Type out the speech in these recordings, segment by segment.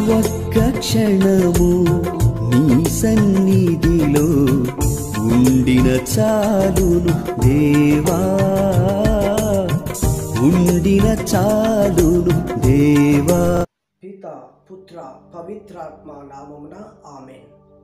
ఒక్క క్షణము నీ సన్నిధిలో ఉండిన చాలును దేవా ఉండిన చాలును దేవా పిత పుత్ర పవిత్రాత్మ నామమున ఆమె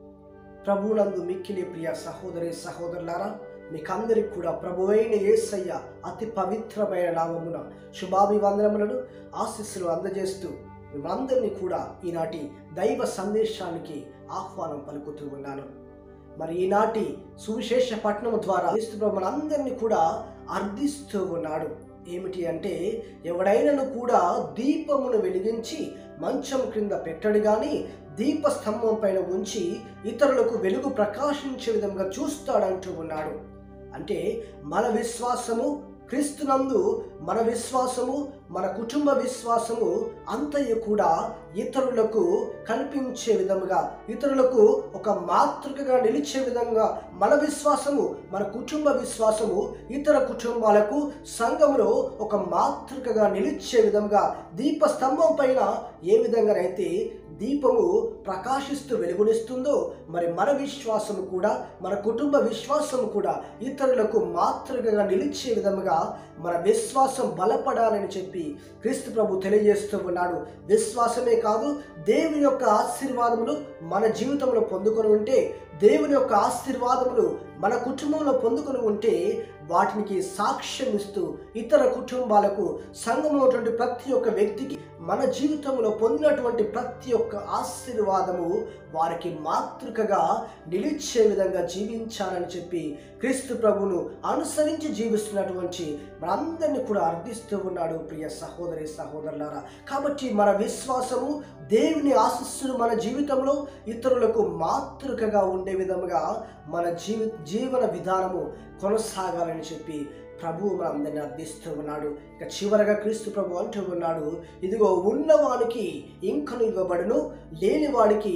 ప్రభునందు మిక్కిలి ప్రియ సహోదరి సహోదరులారా మీకందరికి కూడా ప్రభువైన యేసయ్య అతి పవిత్రమైన నామమున శుభాభివందనములను ఆశీస్సులు అందజేస్తూ మిమ్మల్ందరినీ కూడా ఈనాటి దైవ సందేశానికి ఆహ్వానం పలుకుతూ ఉన్నాను మరి ఈనాటి సువిశేష పట్టణం ద్వారా క్రీస్తు ప్రభు మనందరినీ కూడా అర్థిస్తూ ఉన్నాడు ఏమిటి అంటే ఎవడైనను కూడా దీపమును వెలిగించి మంచం క్రింద పెట్టడు గాని దీపస్తంభం పైన ఉంచి ఇతరులకు వెలుగు ప్రకాశించే విధంగా చూస్తాడంటూ ఉన్నాడు అంటే మన విశ్వాసము క్రీస్తునందు మన విశ్వాసము మన కుటుంబ విశ్వాసము అంతయు కూడా ఇతరులకు కనిపించే విధముగా ఇతరులకు ఒక మాతృకగా నిలిచే విధంగా మన విశ్వాసము మన కుటుంబ విశ్వాసము ఇతర కుటుంబాలకు సంఘములో ఒక మాతృకగా నిలిచే విధంగా దీపస్తంభం పైన ఏ విధంగానైతే దీపము ప్రకాశిస్తూ వెలుగునిస్తుందో మరి మన విశ్వాసము కూడా మన కుటుంబ విశ్వాసము కూడా ఇతరులకు మాతృకగా నిలిచే విధముగా మన విశ్వాసం బలపడాలని చెప్పి క్రీస్తు ప్రభు తెలియజేస్తూ ఉన్నాడు విశ్వాసమే కాదు దేవుని యొక్క ఆశీర్వాదములు మన జీవితంలో పొందుకొని ఉంటే దేవుని యొక్క ఆశీర్వాదములు మన కుటుంబంలో పొందుకొని ఉంటే వాటికి సాక్ష్యం ఇస్తూ ఇతర కుటుంబాలకు సంఘంలో ఉన్నటువంటి ప్రతి ఒక్క వ్యక్తికి మన జీవితంలో పొందినటువంటి ప్రతి ఒక్క ఆశీర్వాదము వారికి మాతృకగా నిలిచే విధంగా జీవించాలని చెప్పి క్రీస్తు ప్రభును అనుసరించి జీవిస్తున్నటువంటి మనందరినీ కూడా అర్థిస్తూ ఉన్నాడు ప్రియ సహోదరి సహోదరులారా కాబట్టి మన విశ్వాసము దేవుని ఆశస్సులు మన జీవితంలో ఇతరులకు మాతృకగా ఉండే విధముగా మన జీవి జీవన విధానము కొనసాగాలని చెప్పి ప్రభువు మనందరినీ అర్థిస్తూ ఉన్నాడు ఇక చివరగా క్రీస్తు ప్రభు అంటూ ఉన్నాడు ఇదిగో ఉన్నవానికి ఇంకను ఇవ్వబడును లేనివాడికి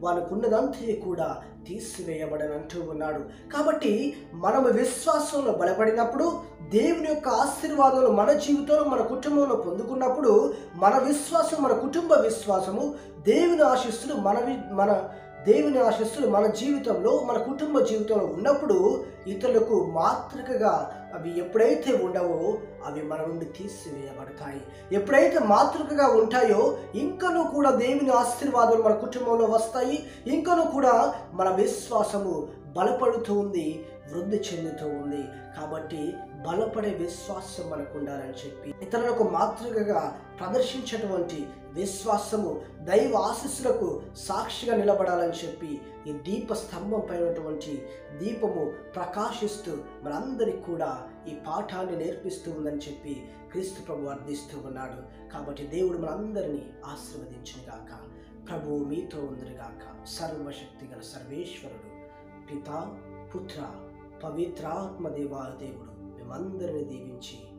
వానికి కూడా తీసివేయబడని అంటూ ఉన్నాడు కాబట్టి మనము విశ్వాసంలో బలపడినప్పుడు దేవుని యొక్క ఆశీర్వాదాలు మన జీవితంలో మన కుటుంబంలో పొందుకున్నప్పుడు మన విశ్వాసం మన కుటుంబ విశ్వాసము దేవుని ఆశిస్తులు మన వి- మన దేవుని ఆశిస్తులు మన జీవితంలో మన కుటుంబ జీవితంలో ఉన్నప్పుడు ఇతరులకు మాతృకగా అవి ఎప్పుడైతే ఉండవో అవి మన నుండి తీసివేయబడతాయి ఎప్పుడైతే మాతృకగా ఉంటాయో ఇంకనూ కూడా దేవుని ఆశీర్వాదాలు మన కుటుంబంలో వస్తాయి ఇంకనూ కూడా మన విశ్వాసము బలపడుతూ ఉంది వృద్ధి చెందుతూ ఉంది కాబట్టి బలపడే విశ్వాసం మనకు ఉండాలని చెప్పి ఇతరులకు మాతృకగా ప్రదర్శించేటువంటి విశ్వాసము దైవ ఆశీస్సులకు సాక్షిగా నిలబడాలని చెప్పి ఈ దీప స్తంభం పైనటువంటి దీపము ప్రకాశిస్తూ మనందరికి కూడా ఈ పాఠాన్ని నేర్పిస్తూ ఉందని చెప్పి క్రీస్తు ప్రభు అర్థిస్తూ ఉన్నాడు కాబట్టి దేవుడు మనందరినీ ఆశీర్వదించునుగాక ప్రభువు మీతో ఉందిగాక సర్వశక్తి గల సర్వేశ్వరుడు పిత పుత్ర పవిత్రాత్మ దేవా దేవుడు మేమందరిని దీవించి